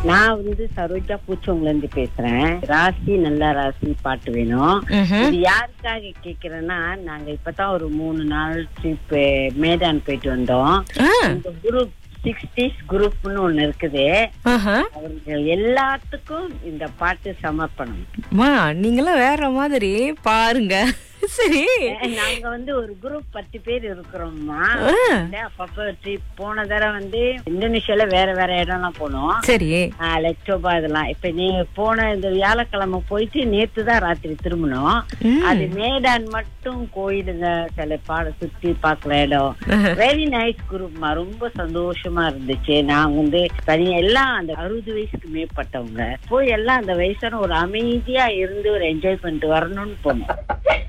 நான் வந்து சரோஜா பூச்சவங்கல இருந்து பேசுறேன் ராசி நல்ல ராசி பாட்டு வேணும் ம்ஹும். இது யாருக்காக கேக்குறேன்னா நாங்க இப்பதான் ஒரு மூணு நாள் ட்ரிப் மேடான் போயிட்டு வந்தோம் ஆ, இந்த குரூப் சிக்ஸ்டீஸ் குரூப்னு ஒண்ணு இருக்குது ஆஹா. அவர்கள் எல்லாத்துக்கும் இந்த பாட்டு சமர்ப்பணம் அம்மா நீங்களும் வேற மாதிரி பாருங்க சரி நாங்க வந்து ஒரு குரூப் பத்து பேர் இருக்கிறோம்மா ஆ, வந்து அப்பப்ப ட்ரிப் போன தடவை வந்து இந்தோனேஷியால வேற வேற இடம்லாம் போனோம் சரி ஆஹ் லெக்டோபா இதெல்லாம் இப்ப நீ போன இந்த வியாழக்கிழமை போயிட்டு நேத்து தான் ராத்திரி திரும்பணும் ம். அது மேடான் மட்டும் கோயிலுங்க சில பாட சுத்தி பாக்குற இடம் ஆஹா. வெரி நைஸ் குரூப்மா ரொம்ப சந்தோஷமா இருந்துச்சு நான் வந்து தனியா எல்லாம் அந்த அறுபது வயசுக்கு மேற்பட்டவங்க போய் எல்லாம் அந்த வயசான ஒரு அமைதியா இருந்து ஒரு என்ஜாய் பண்ணிட்டு வரணும்னு போனோம்